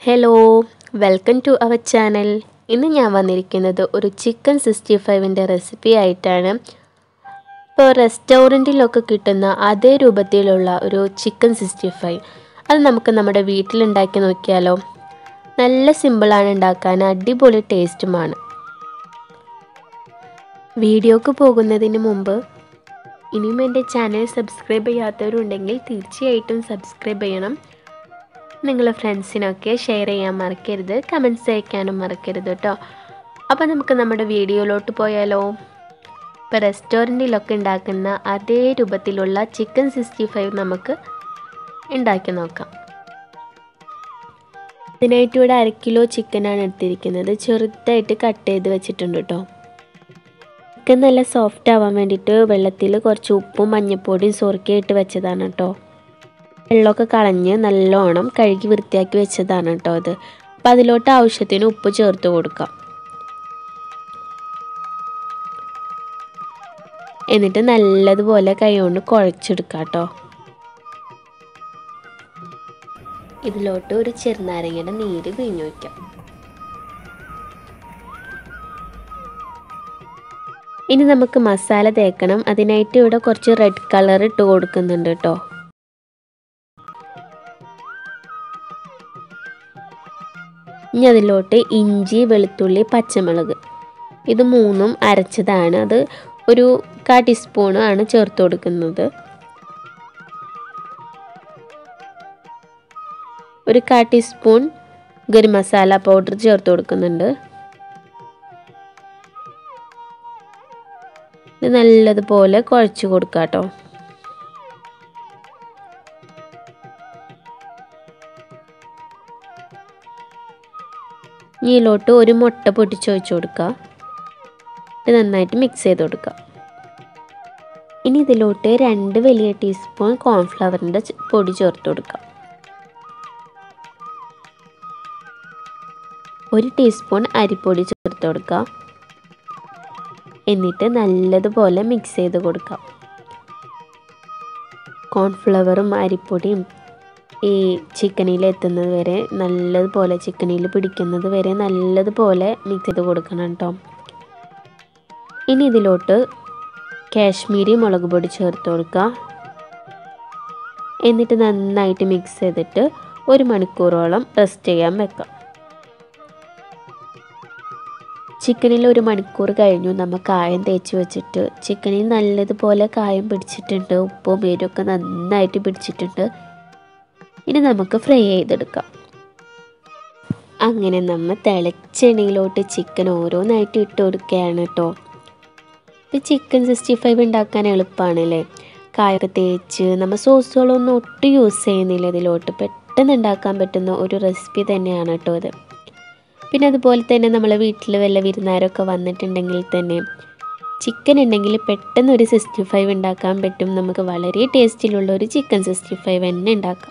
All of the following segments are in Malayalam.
hello welcome to our channel ഇന്ന് ഞാൻ വന്നിരിക്കുന്നത് ഒരു ചിക്കൻ സിക്സ്റ്റി ഫൈവിൻ്റെ റെസിപ്പി ആയിട്ടാണ് ഇപ്പോൾ റെസ്റ്റോറൻറ്റിലൊക്കെ കിട്ടുന്ന അതേ രൂപത്തിലുള്ള ഒരു ചിക്കൻ സിക്സ്റ്റി ഫൈവ് അത് നമുക്ക് നമ്മുടെ വീട്ടിലുണ്ടാക്കി നോക്കിയാലോ നല്ല സിമ്പിളാണ് ഉണ്ടാക്കാൻ അടിപൊളി ടേസ്റ്റുമാണ് വീഡിയോക്ക് പോകുന്നതിന് മുമ്പ് ഇനിയും എൻ്റെ ചാനൽ സബ്സ്ക്രൈബ് ചെയ്യാത്തവരുണ്ടെങ്കിൽ തീർച്ചയായിട്ടും സബ്സ്ക്രൈബ് ചെയ്യണം നിങ്ങളെ ഫ്രണ്ട്സിനൊക്കെ ഷെയർ ചെയ്യാൻ മറക്കരുത് കമൻറ്റ്സ് അയക്കാനും മറക്കരുത് കേട്ടോ അപ്പോൾ നമുക്ക് നമ്മുടെ വീഡിയോയിലോട്ട് പോയാലോ ഇപ്പോൾ റെസ്റ്റോറൻറ്റിലൊക്കെ ഉണ്ടാക്കുന്ന അതേ രൂപത്തിലുള്ള ചിക്കൻ സിക്സ്റ്റി ഫൈവ് നമുക്ക് ഉണ്ടാക്കി നോക്കാം ഇതിനായിട്ട് ഇവിടെ അര കിലോ ചിക്കനാണ് എടുത്തിരിക്കുന്നത് ചെറുതായിട്ട് കട്ട് ചെയ്ത് വെച്ചിട്ടുണ്ട് കേട്ടോ ചിക്കൻ നല്ല സോഫ്റ്റ് ആവാൻ വേണ്ടിയിട്ട് വെള്ളത്തിൽ കുറച്ച് ഉപ്പും മഞ്ഞൾപ്പൊടിയും സോർക്കി ഇട്ട് വെച്ചതാണ് കേട്ടോ വെള്ളമൊക്കെ കളഞ്ഞ് നല്ലോണം കഴുകി വൃത്തിയാക്കി വെച്ചതാണ് കേട്ടോ അത് അപ്പം അതിലോട്ട് ആവശ്യത്തിന് ഉപ്പ് ചേർത്ത് കൊടുക്കാം എന്നിട്ട് നല്ലതുപോലെ കൈകൊണ്ട് കുഴച്ചെടുക്കാം കേട്ടോ ഇതിലോട്ട് ഒരു ചെറുനാരങ്ങയുടെ നീര് പിഴിഞ്ഞു വയ്ക്കാം ഇനി നമുക്ക് മസാല തേക്കണം അതിനായിട്ട് ഇവിടെ കുറച്ച് റെഡ് കളർ ഇട്ട് കൊടുക്കുന്നുണ്ട് കേട്ടോ ഇനി അതിലോട്ട് ഇഞ്ചി വെളുത്തുള്ളി പച്ചമുളക് ഇത് മൂന്നും അരച്ചതാണ് അത് ഒരു കാ ടീസ്പൂൺ ആണ് ചേർത്ത് കൊടുക്കുന്നത് ഒരു കാ ടീസ്പൂൺ ഗരം മസാല പൗഡർ ചേർത്ത് കൊടുക്കുന്നുണ്ട് ഇത് നല്ലതുപോലെ കുഴച്ച് കൊടുക്കാം കേട്ടോ ഇതിലോട്ട് ഒരു മുട്ട പൊട്ടിച്ച് വെച്ച് കൊടുക്കുക ഇത് നന്നായിട്ട് മിക്സ് ചെയ്ത് കൊടുക്കുക ഇനി ഇതിലോട്ട് രണ്ട് വലിയ ടീസ്പൂൺ കോൺഫ്ലവറിൻ്റെ പൊടി ചേർത്ത് കൊടുക്കുക ഒരു ടീസ്പൂൺ അരിപ്പൊടി ചേർത്ത് കൊടുക്കുക എന്നിട്ട് നല്ലതുപോലെ മിക്സ് ചെയ്ത് കൊടുക്കാം കോൺഫ്ലവറും അരിപ്പൊടിയും ഈ ചിക്കനിൽ എത്തുന്നത് വരെ നല്ലതുപോലെ ചിക്കനിൽ പിടിക്കുന്നത് വരെ നല്ലതുപോലെ മിക്സ് ചെയ്ത് കൊടുക്കണം കേട്ടോ ഇനി ഇതിലോട്ട് കാശ്മീരി മുളക് പൊടി ചേർത്ത് കൊടുക്കുക എന്നിട്ട് നന്നായിട്ട് മിക്സ് ചെയ്തിട്ട് ഒരു മണിക്കൂറോളം റെസ്റ്റ് ചെയ്യാൻ വെക്കാം ചിക്കനിൽ ഒരു മണിക്കൂർ കഴിഞ്ഞു നമ്മൾ കായം തേച്ച് വെച്ചിട്ട് ചിക്കനിൽ നല്ലതുപോലെ കായം പിടിച്ചിട്ടുണ്ട് ഉപ്പും എരിവൊക്കെ നന്നായിട്ട് പിടിച്ചിട്ടുണ്ട് ഇനി നമുക്ക് ഫ്രൈ ചെയ്തെടുക്കാം അങ്ങനെ നമ്മൾ തിളച്ച എണ്ണയിലോട്ട് ചിക്കൻ ഓരോന്നായിട്ട് ഇട്ട് കൊടുക്കുകയാണ് കേട്ടോ ഇപ്പോൾ ചിക്കൻ സിക്സ്റ്റി ഫൈവ് ഉണ്ടാക്കാൻ എളുപ്പമാണല്ലേ കായൊക്കെ തേച്ച് നമ്മൾ സോസുകളൊന്നും ഒട്ടും യൂസ് ചെയ്യുന്നില്ല ഇതിലോട്ട് പെട്ടെന്ന് ഉണ്ടാക്കാൻ പറ്റുന്ന ഒരു റെസിപ്പി തന്നെയാണ് കേട്ടോ ഇത് പിന്നെ അതുപോലെ തന്നെ നമ്മളെ വീട്ടിൽ വല്ല വിരുന്നാരൊക്കെ വന്നിട്ടുണ്ടെങ്കിൽ തന്നെ ചിക്കൻ ഉണ്ടെങ്കിൽ പെട്ടെന്ന് ഒരു സിക്സ്റ്റി ഫൈവ് ഉണ്ടാക്കാൻ പറ്റും നമുക്ക് വളരെ ടേസ്റ്റിലുള്ള ഒരു ചിക്കൻ സിക്സ്റ്റി ഫൈവ് തന്നെ ഉണ്ടാക്കാം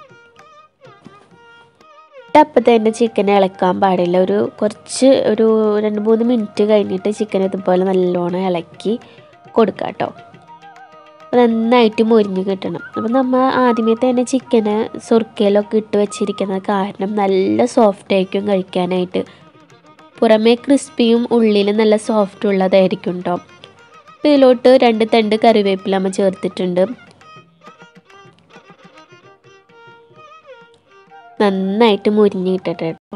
അപ്പം തന്നെ ചിക്കൻ ഇളക്കാൻ പാടില്ല ഒരു കുറച്ച് ഒരു രണ്ട് മൂന്ന് മിനിറ്റ് കഴിഞ്ഞിട്ട് ചിക്കൻ ഇതുപോലെ നല്ലോണം ഇളക്കി കൊടുക്കുക കേട്ടോ നന്നായിട്ട് മൊരിഞ്ഞ് കിട്ടണം അപ്പം നമ്മൾ ആദ്യമേ തന്നെ ചിക്കന് സുർക്കയിലൊക്കെ ഇട്ട് വെച്ചിരിക്കുന്നത് കാരണം നല്ല സോഫ്റ്റ് ആയിരിക്കും കഴിക്കാനായിട്ട് പുറമേ ക്രിസ്പിയും ഉള്ളിൽ നല്ല സോഫ്റ്റ് ഉള്ളതായിരിക്കും കേട്ടോ അപ്പോൾ ഇതിലോട്ട് രണ്ട് തണ്ട് കറിവേപ്പില നമ്മൾ ചേർത്തിട്ടുണ്ട് നന്നായിട്ട് മുരിഞ്ഞ് കിട്ടട്ടെ കേട്ടോ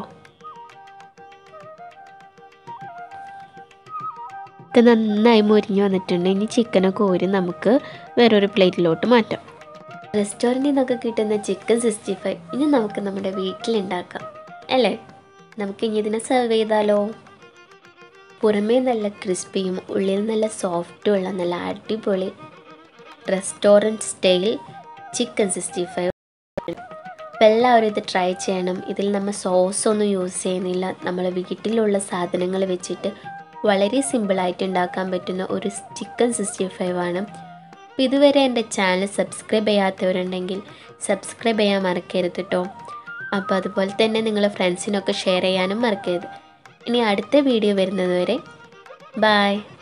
ഒക്കെ നന്നായി മുരിഞ്ഞ് വന്നിട്ടുണ്ട് ഇനി ചിക്കനൊക്കെ കോരി നമുക്ക് വേറൊരു പ്ലേറ്റിലോട്ട് മാറ്റാം റെസ്റ്റോറൻറ്റിൽ നിന്നൊക്കെ കിട്ടുന്ന ചിക്കൻ സിക്സ്റ്റി ഫൈവ് ഇനി നമുക്ക് നമ്മുടെ വീട്ടിലുണ്ടാക്കാം അല്ലേ നമുക്ക് ഇനി ഇതിനെ സെർവ് ചെയ്താലോ പുറമേ നല്ല ക്രിസ്പിയും ഉള്ളിൽ നല്ല സോഫ്റ്റും ഉള്ള നല്ല അടിപൊളി restaurant style chicken sixty five അപ്പോൾ എല്ലാവരും ഇത് ട്രൈ ചെയ്യണം ഇതിൽ നമ്മൾ സോസ് ഒന്നും യൂസ് ചെയ്യുന്നില്ല നമ്മളെ വീട്ടിലുള്ള സാധനങ്ങൾ വെച്ചിട്ട് വളരെ സിമ്പിളായിട്ട് ഉണ്ടാക്കാൻ പറ്റുന്ന ഒരു ചിക്കൻ സിക്സ്റ്റി ഫൈവ് ആണ് അപ്പോൾ ഇതുവരെ എൻ്റെ ചാനൽ സബ്സ്ക്രൈബ് ചെയ്യാത്തവരുണ്ടെങ്കിൽ സബ്സ്ക്രൈബ് ചെയ്യാൻ മറക്കരുത് കേട്ടോ അപ്പോൾ അതുപോലെ തന്നെ നിങ്ങളെ ഫ്രണ്ട്സിനൊക്കെ ഷെയർ ചെയ്യാനും മറക്കരുത് ഇനി അടുത്ത വീഡിയോ വരുന്നത് വരെ ബായ്